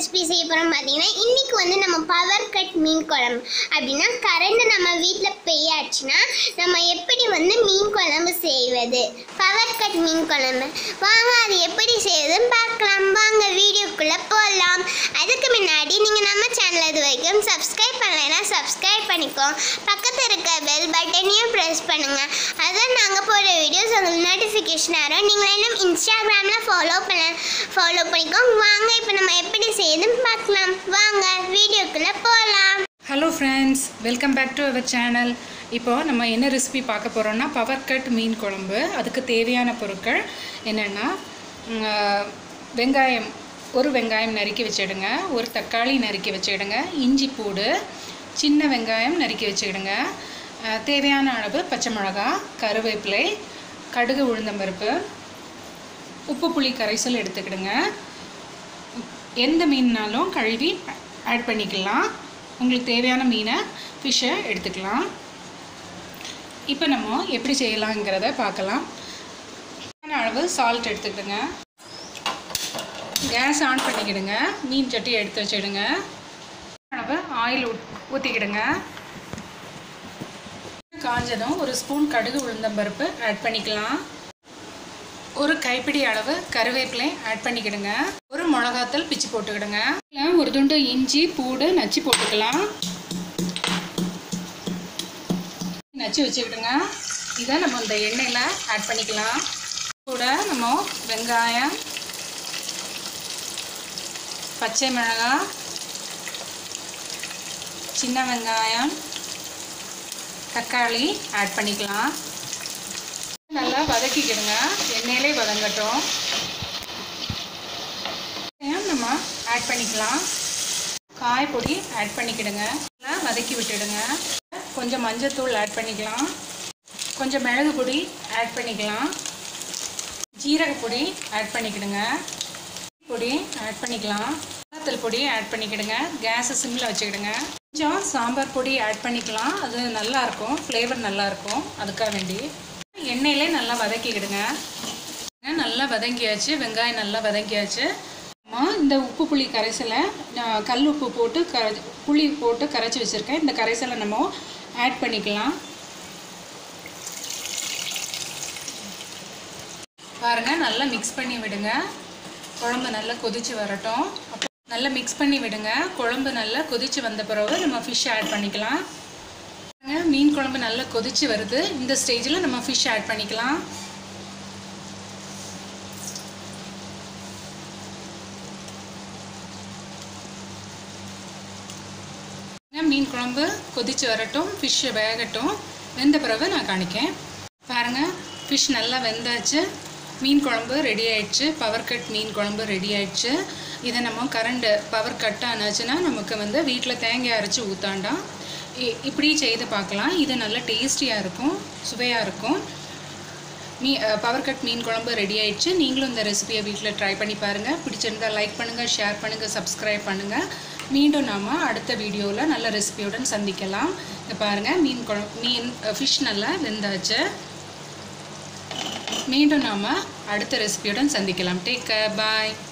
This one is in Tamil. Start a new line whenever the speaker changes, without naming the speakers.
ரெசிபி செய்ய போகிறோம் பார்த்தீங்கன்னா இன்றைக்கி வந்து நம்ம பவர் கட் மீன் குழம்பு அப்படின்னா கரண்ட் நம்ம வீட்டில் பெய்யாச்சுன்னா நம்ம எப்படி வந்து மீன் குழம்பு செய்வது பவர் கட் மீன் குழம்பு வாங்க அது எப்படி செய்யுதுன்னு பார்க்கலாம் வாங்க வீடியோக்குள்ளே போகலாம் அதுக்கு முன்னாடி நீங்கள் நம்ம சேனல் இது வரைக்கும் சப்ஸ்கிரைப் பண்ணலைன்னா சப்ஸ்கிரைப் பண்ணிக்கோ பக்கத்தில் இருக்க பெல் பட்டனையும் ப்ரெஸ் பண்ணுங்கள் அதான் நாங்கள் போடுற வீடியோஸ் உங்களுக்கு நோட்டிஃபிகேஷன் வரும் நீங்கள் இன்னும் இன்ஸ்டாகிராமில் ஃபாலோ பண்ண ஃபாலோ பண்ணிக்கோ வாங்க இப்போ நம்ம எப்படி செய்யுதுன்னு பார்க்கலாம் வாங்க வீடியோக்குள்ளே போகலாம்
hello friends welcome back to our channel இப்போது நம்ம என்ன ரெசிபி பார்க்க போகிறோம்னா பவர் கட் மீன் குழம்பு அதுக்கு தேவையான பொருட்கள் என்னென்னா ம், ஆஹ், வெங்காயம் ஒரு வெங்காயம் நறுக்கி வச்சிடுங்க ஒரு தக்காளி நறுக்கி வச்சிடுங்க இஞ்சி பூடு சின்ன வெங்காயம் நறுக்கி வச்சுக்கிடுங்க ஆஹ், தேவையான அளவு பச்சை மிளகா கருவேப்பிலை கடுகு உளுந்தம்பருப்பு உப்பு புளி கரைசல் எடுத்துக்கிடுங்க எந்த மீன்னாலும் கழுவி ஆட் பண்ணிக்கலாம் உங்களுக்கு தேவையான மீனை ஃபிஷ்ஷை எடுத்துக்கலாம் இப்போ நம்ம எப்படி செய்யலாங்கிறத பார்க்கலாம் தேவையான அளவு சால்ட் எடுத்துக்கிடுங்க கேஸ் ஆன் பண்ணிக்கிடுங்க மீன் சட்டி எடுத்து வச்சிடுங்க அளவு ஆயில் ஊற்றிக்கிடுங்க காஞ்சதும் ஒரு ஸ்பூன் கடுகு உளுந்தம்பருப்பு ஆட் பண்ணிக்கலாம் ஒரு கைப்பிடி அளவு கருவேப்பிலை ஆட் பண்ணிக்கிடுங்க ஒரு மிளகாத்தல் பிச்சு போட்டுக்கிடுங்க இல்ல, ஒரு துண்டு இஞ்சி பூடு நச்சு போட்டுக்கலாம் நச்சு வச்சுக்கிடுங்க இதை நம்ம இந்த எண்ணெயில் ஆட் பண்ணிக்கலாம் கூட நம்ம வெங்காயம் பச்சை மிளகாய் சின்ன வெங்காயம் தக்காளி ஆட் பண்ணிக்கலாம் நல்லா வதக்கிக்கிடுங்க எண்ணெயிலே வதங்கட்டும் வெங்காயம் நம்ம ஆட் பண்ணிக்கலாம் காய் பொடி ஆட் பண்ணிக்கிடுங்க நல்லா வதக்கி விட்டுடுங்க கொஞ்சம் மஞ்சத்தூள் ஆட் பண்ணிக்கலாம் கொஞ்சம் மிளகு பொடி ஆட் பண்ணிக்கலாம் ஜீரக பொடி ஆட் பண்ணிக்கிடுங்க பொடி ஆட் பண்ணிக்கலாம் மிளகாத்தூள் பொடி ஆட் பண்ணிக்கிடுங்க கேஸை சிம்மில் வச்சுக்கிடுங்க கொஞ்சம் சாம்பார் பொடி ஆட் பண்ணிக்கலாம் அது நல்லா இருக்கும் ஃப்ளேவர் நல்லா இருக்கும் அதுக்காக வேண்டி எண்ணெயிலே நல்லா வதக்கிக்கிடுங்க நல்லா வதங்கியாச்சு வெங்காயம் நல்லா வதங்கியாச்சு நம்ம இந்த உப்பு புளி கரைசலை நான் கல் உப்பு போட்டு கரை புளி போட்டு கரைச்சி வச்சுருக்கேன் இந்த கரைசலை நம்ம ஆட் பண்ணிக்கலாம் பாருங்கள் நல்லா மிக்ஸ் பண்ணி விடுங்க குழம்பு நல்லா கொதிச்சு வரட்டும் அப்போ நல்லா மிக்ஸ் பண்ணி விடுங்க குழம்பு நல்லா கொதிச்சு வந்த பிறகு நம்ம ஃபிஷ் ஆட் பண்ணிக்கலாம் பாருங்க, மீன் குழம்பு நல்லா கொதிச்சு வருது இந்த ஸ்டேஜில் நம்ம ஃபிஷ் ஆட் பண்ணிக்கலாம் மீன் குழம்பு கொதிச்சு வரட்டும் ஃபிஷ் வேகட்டும் வெந்த பிறகு நான் காணிக்கேன் பாருங்கள் ஃபிஷ் நல்லா வெந்தாச்சு மீன் குழம்பு ரெடி ஆயிடுச்சு பவர் கட் மீன் குழம்பு ரெடி ஆயிடுச்சு இதை நம்ம கரண்ட் பவர் கட் ஆனாச்சுன்னா நமக்கு வந்து வீட்டில் தேங்காய் அரைச்சி ஊற்றாண்டாம் இப்படி செய்து பார்க்கலாம் இது நல்லா டேஸ்டியாக இருக்கும் சுவையாக இருக்கும் மீ பவர் கட் மீன் குழம்பு ரெடி ஆயிடுச்சு நீங்களும் இந்த ரெசிபியை வீட்டில் ட்ரை பண்ணி பாருங்கள் பிடிச்சிருந்தா லைக் பண்ணுங்கள் ஷேர் பண்ணுங்கள் சப்ஸ்கிரைப் பண்ணுங்கள் மீண்டும் நாம் அடுத்த வீடியோவில் நல்ல ரெசிபியுடன் சந்திக்கலாம் இங்க பாருங்கள் மீன் குழம்பு மீன் ஃபிஷ் நல்லா வெந்தாச்சு மீண்டும் நாம் அடுத்த ரெசிபியுடன் சந்திக்கலாம் டேக் பாய்